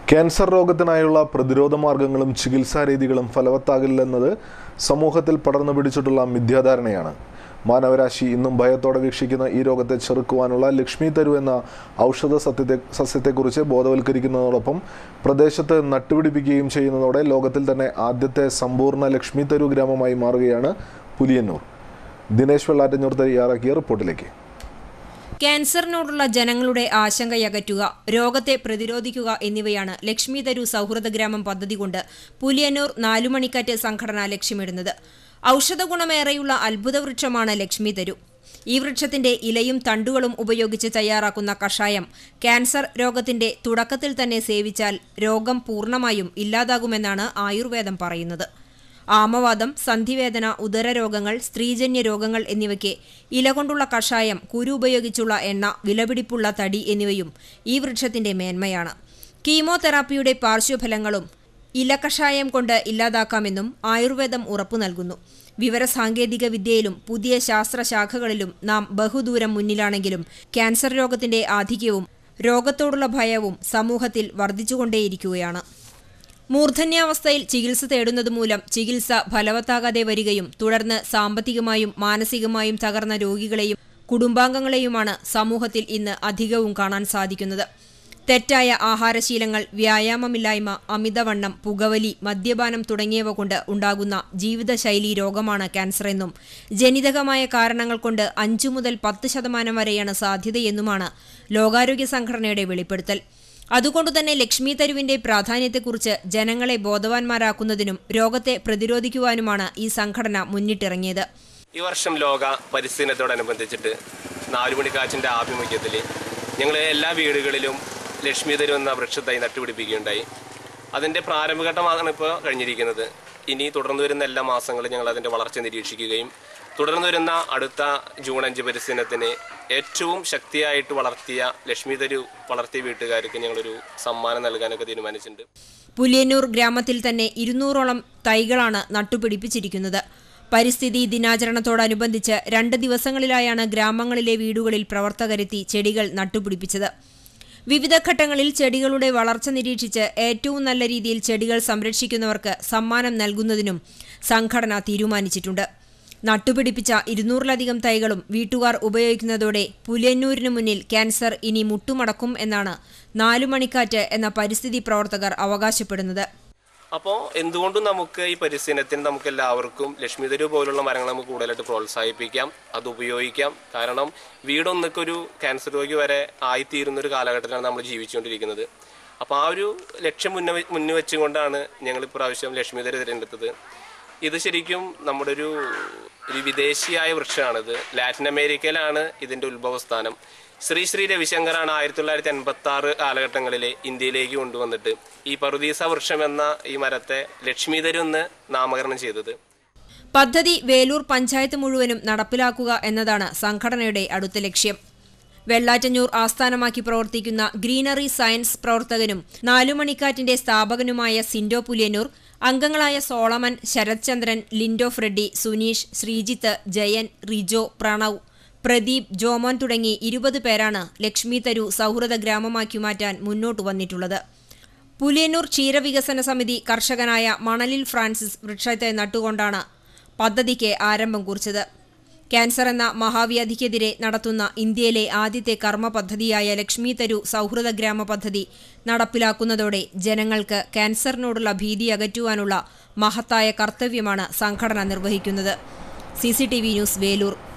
cancer രോഗത്തിനായുള്ള പ്രതിരോധ മാർഗങ്ങളും ചികിത്സാ രീതികളും ഫലവത്താകില്ലെന്നത് സമൂഹത്തിൽ പടർന്നു പിടിച്ചിട്ടുള്ള മിഥ്യാധാരണയാണ് മാനവരാശി ഇന്നും ഭയത്തോടെ വീക്ഷിക്കുന്ന ഈ രോഗത്തെ ചെറുക്കുവാനുള്ള ലക്ഷ്മി തരു എന്ന ഔഷധ സത്യത്തെ സസ്യത്തെക്കുറിച്ച് ബോധവൽക്കരിക്കുന്നതോടൊപ്പം പ്രദേശത്ത് നട്ടുപിടിപ്പിക്കുകയും ചെയ്യുന്നതോടെ ലോകത്തിൽ തന്നെ ആദ്യത്തെ സമ്പൂർണ്ണ ലക്ഷ്മി തരു ഗ്രാമമായി മാറുകയാണ് പുലിയന്നൂർ ദിനേശ് വെള്ളാറ്റഞ്ഞൂർ തയ്യാറാക്കിയ റിപ്പോർട്ടിലേക്ക് ക്യാൻസറിനോടുള്ള ജനങ്ങളുടെ ആശങ്കയകറ്റുക രോഗത്തെ പ്രതിരോധിക്കുക എന്നിവയാണ് ലക്ഷ്മി തരു സൗഹൃദ ഗ്രാമം പദ്ധതി കൊണ്ട് പുലിയന്നൂർ നാലുമണിക്കാറ്റ് സംഘടന ലക്ഷ്യമിടുന്നത് ഔഷധ ഗുണമേറെയുള്ള അത്ഭുത വൃക്ഷമാണ് ലക്ഷ്മി തരു ഈ വൃക്ഷത്തിന്റെ ഇലയും തണ്ടുകളും ഉപയോഗിച്ച് തയ്യാറാക്കുന്ന കഷായം ക്യാൻസർ രോഗത്തിന്റെ തുടക്കത്തിൽ തന്നെ സേവിച്ചാൽ രോഗം പൂർണ്ണമായും ഇല്ലാതാകുമെന്നാണ് ആയുർവേദം പറയുന്നത് ആമവാദം സന്ധിവേദന ഉദരരോഗങ്ങൾ സ്ത്രീജന്യ രോഗങ്ങൾ എന്നിവയ്ക്ക് ഇല കൊണ്ടുള്ള കഷായം കുരു ഉപയോഗിച്ചുള്ള എണ്ണ വിലപിടിപ്പുള്ള തടി എന്നിവയും ഈ വൃക്ഷത്തിന്റെ മേന്മയാണ് കീമോതെറാപ്പിയുടെ പാർശ്വഫലങ്ങളും ഇലക്കഷായം കൊണ്ട് ഇല്ലാതാക്കാമെന്നും ആയുർവേദം ഉറപ്പു നൽകുന്നു വിവരസാങ്കേതിക വിദ്യയിലും പുതിയ ശാസ്ത്രശാഖകളിലും നാം ബഹുദൂരം മുന്നിലാണെങ്കിലും ക്യാൻസർ രോഗത്തിന്റെ ആധിക്യവും രോഗത്തോടുള്ള ഭയവും സമൂഹത്തിൽ വർദ്ധിച്ചുകൊണ്ടേയിരിക്കുകയാണ് മൂർധന്യാവസ്ഥയിൽ ചികിത്സ തേടുന്നത് മൂലം ചികിത്സ ഫലവത്താകാതെ വരികയും തുടർന്ന് സാമ്പത്തികമായും മാനസികമായും തകർന്ന രോഗികളെയും കുടുംബാംഗങ്ങളെയുമാണ് സമൂഹത്തിൽ ഇന്ന് അധികവും കാണാൻ സാധിക്കുന്നത് തെറ്റായ ആഹാരശീലങ്ങൾ വ്യായാമമില്ലായ്മ അമിതവണ്ണം പുകവലി മദ്യപാനം തുടങ്ങിയവ കൊണ്ട് ഉണ്ടാകുന്ന ജീവിതശൈലീ രോഗമാണ് ക്യാൻസർ എന്നും ജനിതകമായ കാരണങ്ങൾ കൊണ്ട് അഞ്ചു മുതൽ പത്ത് ശതമാനം വരെയാണ് സാധ്യതയെന്നുമാണ് ലോകാരോഗ്യ സംഘടനയുടെ വെളിപ്പെടുത്തൽ അതുകൊണ്ടുതന്നെ ലക്ഷ്മി തരുവിന്റെ പ്രാധാന്യത്തെക്കുറിച്ച് ജനങ്ങളെ ബോധവാന്മാരാക്കുന്നതിനും രോഗത്തെ പ്രതിരോധിക്കുവാനുമാണ് ഈ സംഘടന മുന്നിട്ടിറങ്ങിയത് ഈ വർഷം ലോക പരിസ്ഥിതി ദിനത്തോടനുബന്ധിച്ചിട്ട് നാലുമണിക്കാച്ചിൻ്റെ ആഭിമുഖ്യത്തിൽ ഞങ്ങൾ എല്ലാ വീടുകളിലും ലക്ഷ്മി തരു എന്ന വൃക്ഷത്തൈ നട്ടുപിടിപ്പിക്കുകയുണ്ടായി അതിൻ്റെ പ്രാരംഭഘട്ടമാണ് ഇപ്പോൾ കഴിഞ്ഞിരിക്കുന്നത് ഇനി തുടർന്നു വരുന്ന എല്ലാ മാസങ്ങളും ഞങ്ങൾ അതിൻ്റെ വളർച്ച നിരീക്ഷിക്കുകയും തുടർന്നു വരുന്ന അടുത്ത ജൂൺ അഞ്ച് പരിസ്ഥിതിനത്തിന് ഏറ്റവും ശക്തിയായിട്ട് വളർത്തിയ ലക്ഷ്മി തരു വളർത്തിയ വീട്ടുകാർക്ക് ഞങ്ങളൊരു സമ്മാനം നൽകാനൊക്കെ തീരുമാനിച്ചിട്ടുണ്ട് പുലിയന്നൂർ ഗ്രാമത്തിൽ തന്നെ ഇരുന്നൂറോളം തൈകളാണ് നട്ടുപിടിപ്പിച്ചിരിക്കുന്നത് പരിസ്ഥിതി ദിനാചരണത്തോടനുബന്ധിച്ച് രണ്ട് ദിവസങ്ങളിലായാണ് ഗ്രാമങ്ങളിലെ വീടുകളിൽ പ്രവർത്തകരെത്തി ചെടികൾ നട്ടുപിടിപ്പിച്ചത് വിവിധ ഘട്ടങ്ങളിൽ ചെടികളുടെ വളർച്ച നിരീക്ഷിച്ച് ഏറ്റവും നല്ല രീതിയിൽ ചെടികൾ സംരക്ഷിക്കുന്നവർക്ക് സമ്മാനം നൽകുന്നതിനും സംഘടന തീരുമാനിച്ചിട്ടുണ്ട് നട്ടുപിടിപ്പിച്ച ഇരുന്നൂറിലധികം തൈകളും വീട്ടുകാർ ഉപയോഗിക്കുന്നതോടെ പുലിയന്നൂരിനു മുന്നിൽ ക്യാൻസർ ഇനി മുട്ടുമടക്കും എന്നാണ് നാലുമണിക്കാറ്റ് എന്ന പരിസ്ഥിതി പ്രവർത്തകർ അവകാശപ്പെടുന്നത് അപ്പോൾ എന്തുകൊണ്ടും നമുക്ക് ഈ പരിസ്ഥിതിത്തിന് നമുക്ക് എല്ലാവർക്കും ലക്ഷ്മി തരു പോലുള്ള മരങ്ങൾ നമുക്ക് കൂടുതലായിട്ട് പ്രോത്സാഹിപ്പിക്കാം അത് ഉപയോഗിക്കാം കാരണം വീടൊന്നൊക്കെ ഒരു ക്യാൻസർ രോഗി വരെ ആയിത്തീരുന്ന ഒരു കാലഘട്ടത്തിലാണ് നമ്മൾ ജീവിച്ചുകൊണ്ടിരിക്കുന്നത് അപ്പോൾ ആ ഒരു ലക്ഷ്യം മുന്നേ വെ- മുന്നിൽ വെച്ചുകൊണ്ടാണ് ഞങ്ങൾ ഇപ്രാവശ്യം ലക്ഷ്മി തരു തിരഞ്ഞെടുത്തത് ഇത് ശരിക്കും നമ്മുടെ ഒരു ഒരു വിദേശിയായ വൃക്ഷമാണിത് ലാറ്റിൻ അമേരിക്കയിലാണ് ഇതിൻ്റെ ഉത്ഭവസ്ഥാനം ശ്രീ ശ്രീ രവിശങ്കറാണ് ആയിരത്തി തൊള്ളായിരത്തി എൺപത്തി ആറ് കാലഘട്ടങ്ങളിൽ ഇന്ത്യയിലേക്ക് കൊണ്ടുവന്നിട്ട് ഈ പറുദീസ വൃക്ഷം എന്ന ഈ മരത്തെ ലക്ഷ്മീധരു എന്ന് നാമകരണം ചെയ്തത് പദ്ധതി വേലൂർ പഞ്ചായത്ത് മുഴുവനും നടപ്പിലാക്കുക എന്നതാണ് സംഘടനയുടെ അടുത്ത ലക്ഷ്യം വെള്ളാറ്റഞ്ഞൂർ ആസ്ഥാനമാക്കി പ്രവർത്തിക്കുന്ന ഗ്രീനറി സയൻസ് പ്രവർത്തകനും നാലുമണിക്കാറ്റിന്റെ സ്ഥാപകനുമായ സിൻഡോ പുലിയന്നൂർ അംഗങ്ങളായ സോളമൻ ശരത്ചന്ദ്രൻ ലിൻഡോ ഫ്രെഡി സുനീഷ് ശ്രീജിത്ത് ജയൻ റിജോ പ്രണവ് പ്രദീപ് ജോമോൻ തുടങ്ങി ഇരുപത് പേരാണ് ലക്ഷ്മി തരു സൗഹൃദ ഗ്രാമമാക്കി മാറ്റാൻ മുന്നോട്ട് വന്നിട്ടുള്ളത് പുലിയന്നൂർ ക്ഷീരവികസന സമിതി കർഷകനായ മണലിൽ ഫ്രാൻസിസ് വൃക്ഷത്തെ നട്ടുകൊണ്ടാണ് പദ്ധതിക്ക് ആരംഭം കുറിച്ചത് ക്യാൻസർ എന്ന മഹാവ്യാധിക്കെതിരെ നടത്തുന്ന ഇന്ത്യയിലെ ആദ്യത്തെ കർമ്മ പദ്ധതിയായ ലക്ഷ്മി തരു സൗഹൃദ ഗ്രാമ പദ്ധതി നടപ്പിലാക്കുന്നതോടെ ജനങ്ങൾക്ക് ക്യാൻസറിനോടുള്ള ഭീതി അകറ്റുവാനുള്ള മഹത്തായ കർത്തവ്യമാണ് സംഘടന നിർവഹിക്കുന്നത് സി ന്യൂസ് വേലൂർ